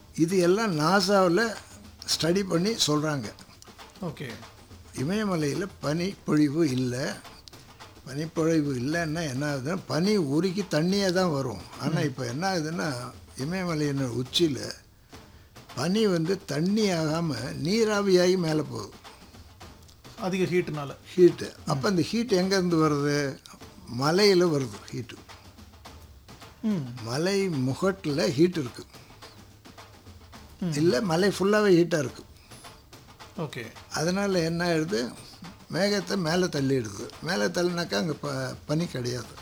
இது எல்லாம் நாசாவில் ஸ்டடி பண்ணி சொல்கிறாங்க ஓகே இமயமலையில் பனிப்பொழிவு இல்லை பனிப்பொழிவு இல்லைன்னா என்ன ஆகுதுன்னா பனி உருகி தண்ணியே தான் வரும் ஆனால் இப்போ என்ன ஆகுதுன்னா இமயமலையின் உச்சியில் பனி வந்து தண்ணி ஆகாமல் நீராவியாகி மேலே போகுது அதிக ஹீட்டுனால ஹீட்டு அப்போ அந்த ஹீட் எங்கேருந்து வருது மலையில் வருது ஹீட்டு ம் மலை முகட்டில் ஹீட் இருக்குது இல்லை மலை ஃபுல்லாகவே ஹீட்டாக இருக்குது ஓகே அதனால் என்ன ஆயிடுது மேகத்தை மேலே தள்ளிடுது மேலே தள்ளினாக்கா அங்கே ப பனி கிடையாது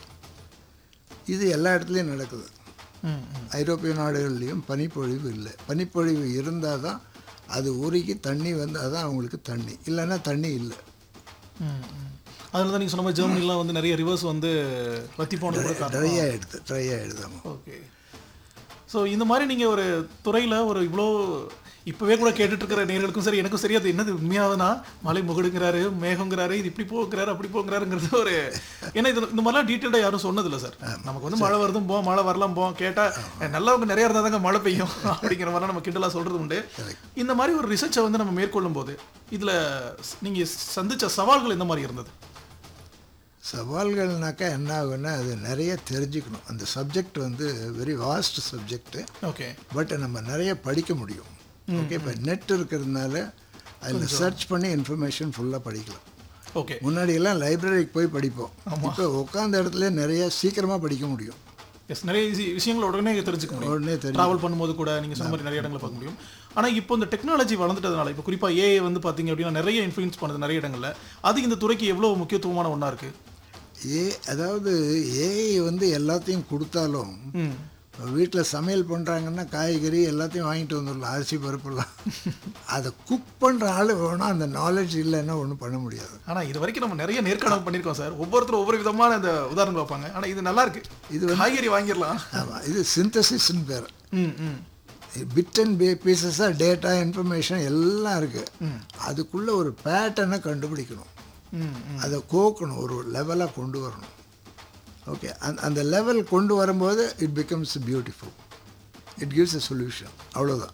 இது எல்லா இடத்துலையும் நடக்குது ம் ம் ஐரோப்பிய நாடுகள்லேயும் பனிப்பொழிவு இல்லை பனிப்பொழிவு இருந்தால் தான் அது உருகி தண்ணி வந்தால் தான் அவங்களுக்கு தண்ணி இல்லைன்னா தண்ணி இல்லை ம் ம் அதனால தான் நீங்கள் சொன்ன மாதிரி ஜெர்மனிலாம் வந்து நிறைய ரிவர்ஸ் வந்து வத்தி போனது கூட காரணம் ட்ரை ஆகிடுது ட்ரை ஆகிடுதாம்மா ஓகே ஸோ இந்த மாதிரி நீங்கள் ஒரு துறையில் ஒரு இவ்வளோ இப்போவே கூட கேட்டுட்டு இருக்கிற நேர்களுக்கும் சரி எனக்கும் சரி அது என்னது உண்மையாவதுனா மலை முகடுங்கிறாரு மேகங்கிறாரு இது இப்படி போகிறாரு அப்படி போகிறாருங்கிறது ஒரு ஏன்னா இது இந்த மாதிரிலாம் டீட்டெயிலாக யாரும் சொன்னதில்லை சார் நமக்கு வந்து மழை வருதும் போம் மழை வரலாம் போம் கேட்டால் நல்லவங்க நிறைய இருந்தால் தாங்க மழை பெய்யும் அப்படிங்கிற மாதிரிலாம் நம்ம கிண்டலாக சொல்கிறது உண்டு இந்த மாதிரி ஒரு ரிசர்ச்சை வந்து நம்ம மேற்கொள்ளும் போது இதில் நீங்கள் சந்திச்ச சவால்கள் எந்த மாதிரி இருந்தது சவால்கள்னாக்கா என்ன ஆகுன்னா அது நிறைய தெரிஞ்சுக்கணும் அந்த சப்ஜெக்ட் வந்து very vast subject okay but நம்ம நிறைய படிக்க முடியும் ஓகே இப்போ நெட் இருக்கிறதுனால அதில் சர்ச் பண்ணி இன்ஃபர்மேஷன் ஃபுல்லாக படிக்கலாம் ஓகே முன்னாடி எல்லாம் லைப்ரரிக்கு போய் படிப்போம் இப்போ உட்காந்த இடத்துல நிறைய சீக்கிரமாக படிக்க முடியும் எஸ் நிறைய ஈஸி- விஷயங்களை உடனே தெரிஞ்சுக்க முடியும் உடனே தெரியும் ட்ராவல் பண்ணும்போது கூட நீங்கள் சொன்ன மாதிரி நிறைய இடங்களை பார்க்க முடியும் ஆனால் இப்போ இந்த டெக்னாலஜி வளர்ந்துட்டதுனால இப்போ குறிப்பாக ஏஐ வந்து பார்த்தீங்க அப்படின்னா நிறைய இன்ஃப்ளூயன்ஸ் பண்ணுது நிறைய இடங்கள்ல அது இந்த துறைக்கு எவ்வளோ முக்கியத்துவமான ஒன்றா இருக்கு ஏ அதாவது ஏஐ வந்து எல்லாத்தையும் கொடுத்தாலும் ம் வீட்டில் சமையல் பண்ணுறாங்கன்னா காய்கறி எல்லாத்தையும் வாங்கிட்டு வந்துடலாம் அரிசி பருப்புலாம் அதை குக் பண்ணுற ஆள் வேணும் அந்த நாலேஜ் இல்லைன்னா ஒன்றும் பண்ண முடியாது ஆனால் இது வரைக்கும் நம்ம நிறைய நேர்காணல் பண்ணியிருக்கோம் சார் ஒவ்வொருத்தரும் ஒவ்வொரு விதமான அந்த உதாரணம் பார்ப்பாங்க ஆனால் இது நல்லா இருக்கு இது காய்கறி வாங்கிடலாம் ஆமாம் இது சிந்தசிஸ்ன்னு பேர் ம் ம் பிட் அண்ட் பே பீசஸாக டேட்டா இன்ஃபர்மேஷன் எல்லாம் இருக்குது அதுக்குள்ளே ஒரு பேட்டர்னை கண்டுபிடிக்கணும் ம் ம் அதை கோக்கணும் ஒரு லெவலாக கொண்டு வரணும் ஓகே அந்த அந்த லெவல் கொண்டு வரும்போது it becomes beautiful it gives a solution அவ்வளோதான்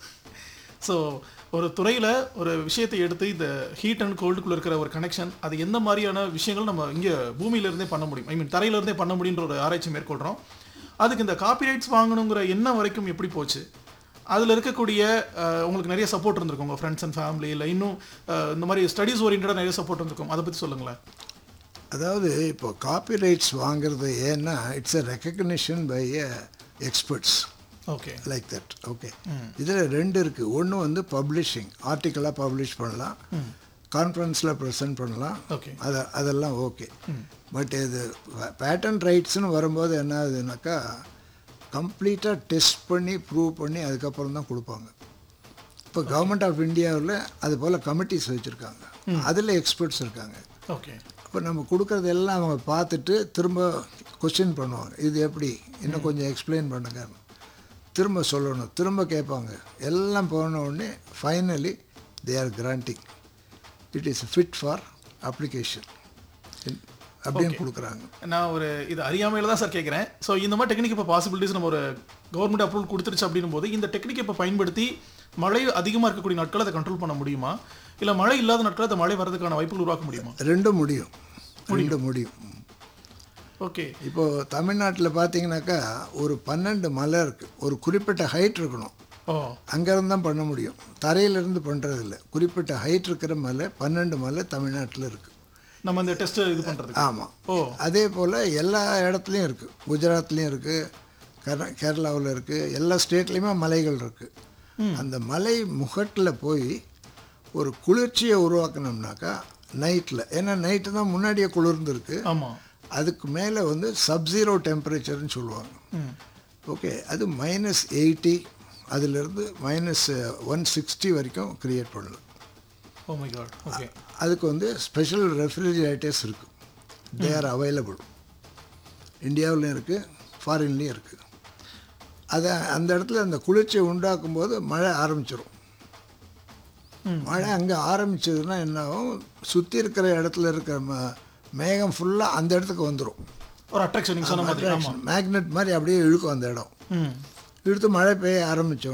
ஸோ ஒரு துறையில் ஒரு விஷயத்தை எடுத்து இந்த ஹீட் அண்ட் கோல்டுக்குள்ள இருக்கிற ஒரு கனெக்ஷன் அது எந்த மாதிரியான விஷயங்கள் நம்ம இங்கே பூமியிலேருந்தே பண்ண முடியும் ஐ மீன் தரையிலேருந்தே பண்ண முடியுன்ற ஒரு ஆராய்ச்சி மேற்கொள்கிறோம் அதுக்கு இந்த காப்பிரைட்ஸ் வாங்கணுங்கிற எண்ணம் வரைக்கும் எப்படி போச்சு அதில் இருக்கக்கூடிய அஹ், உங்களுக்கு நிறைய சப்போர்ட் இருந்திருக்கும் உங்கள் ஃப்ரெண்ட்ஸ் அண்ட் ஃபேமிலி இல்லை இன்னும் அஹ், இந்த மாதிரி ஸ்டடீஸ் ஓரியன்டாக நிறைய சப்போர்ட் இருந்திருக்கும் அதை பற்றி சொல்லுங்களேன் அதாவது இப்போ காப்பிரைட்ஸ் வாங்குறது ஏன்னா it's a recognition by experts okay like that okay இதில் ரெண்டு இருக்குது ஒன்று வந்து பப்ளிஷிங் ஆர்டிக்கலாக பப்ளிஷ் பண்ணலாம் கான்ஃபரன்ஸில் ப்ரெசென்ட் பண்ணலாம் ஓகே அது அதெல்லாம் ஓகே பட் இது பேட்டன் ரைட்ஸ்னு வரும்போது என்ன ஆகுதுனாக்கா கம்ப்ளீட்டாக டெஸ்ட் பண்ணி ப்ரூவ் பண்ணி அதுக்கப்புறம் தான் கொடுப்பாங்க இப்போ கவர்மெண்ட் ஆஃப் இந்தியாவில் அது போல் கமிட்டிஸ் வச்சுருக்காங்க அதில் எக்ஸ்பர்ட்ஸ் இருக்காங்க ஓகே இப்போ நம்ம கொடுக்குறது எல்லாம் அவங்க பார்த்துட்டு திரும்ப கொஸ்டின் பண்ணுவாங்க இது எப்படி இன்னும் கொஞ்சம் எக்ஸ்பிளைன் பண்ணுங்க திரும்ப சொல்லணும் திரும்ப கேட்பாங்க எல்லாம் போன உடனே finally they are granting it is fit for application அப்படின்னு கொடுக்குறாங்க நான் ஒரு இது அறியாமையில தான் சார் கேட்குறேன் ஸோ இந்த மாதிரி டெக்னிக் இப்போ பாசிபிலிட்டிஸ் நம்ம ஒரு கவர்மெண்ட் அப்ரூவல் கொடுத்துருச்சு அப்படின்னும் போது இந்த டெக்னிக் இப்போ பயன்படுத்தி மழை அதிகமாக இருக்கக்கூடிய நாட்கள் அதை கண்ட்ரோல் பண்ண முடியுமா இல்லை மழை இல்லாத நாட்கள் அந்த மழை வரதுக்கான வாய்ப்புகள் உருவாக்க முடியுமா ரெண்டும் முடியும் ரெண்டும் முடியும் ஓகே இப்போது தமிழ்நாட்டில் பார்த்தீங்கன்னாக்கா ஒரு பன்னெண்டு மலை இருக்குது ஒரு குறிப்பிட்ட ஹைட் இருக்கணும் ஓ அங்கேருந்து தான் பண்ண முடியும் தரையிலேருந்து பண்ணுறதில்ல குறிப்பிட்ட ஹைட் இருக்கிற மலை பன்னெண்டு மலை தமிழ்நாட்டில் இருக்குது நம்ம இந்த டெஸ்ட் இது பண்ணுறதுக்கு ஆமாம் ஓ அதே போல் எல்லா இடத்துலையும் இருக்குது குஜராத்லேயும் இருக்குது கர கேரளாவில் இருக்குது எல்லா ஸ்டேட்லேயுமே மலைகள் இருக்குது அந்த மலை முகட்டில் போய் ஒரு குளிர்ச்சியை உருவாக்கணும்னாக்கா நைட்டில் ஏன்னா நைட்டு தான் முன்னாடியே குளிர்ந்துருக்கு ஆமாம் அதுக்கு மேலே வந்து சப்ஜீரோ டெம்பரேச்சர்னு சொல்லுவாங்க ம் ஓகே அது மைனஸ் எயிட்டி அதிலிருந்து மைனஸ் ஒன் சிக்ஸ்டி வரைக்கும் க்ரியேட் பண்ணலாம் ஓ மை காட் ஓகே அதுக்கு வந்து ஸ்பெஷல் ரெஃப்ரிஜரேட்டர்ஸ் இருக்குது தே ஆர் அவைலபிள் இந்தியாவிலையும் இருக்குது ஃபாரின்லேயும் இருக்குது அதை அந்த இடத்துல அந்த குளிர்ச்சியை உண்டாக்கும் போது மழை ஆரம்பிச்சிடும் மழை அங்கே ஆரம்பிச்சதுன்னா என்ன ஆகும் சுற்றி இருக்கிற இடத்துல இருக்கிற ம மேகம் ஃபுல்லாக அந்த இடத்துக்கு வந்துடும் ஒரு அட்ராக்ஷன் நீங்கள் சொன்ன மாதிரி ஆமாம் மேக்னெட் மாதிரி அப்படியே இழுக்கும் அந்த இடம் ம் இழுத்து மழை பெய்ய ஆரம்பிச்ச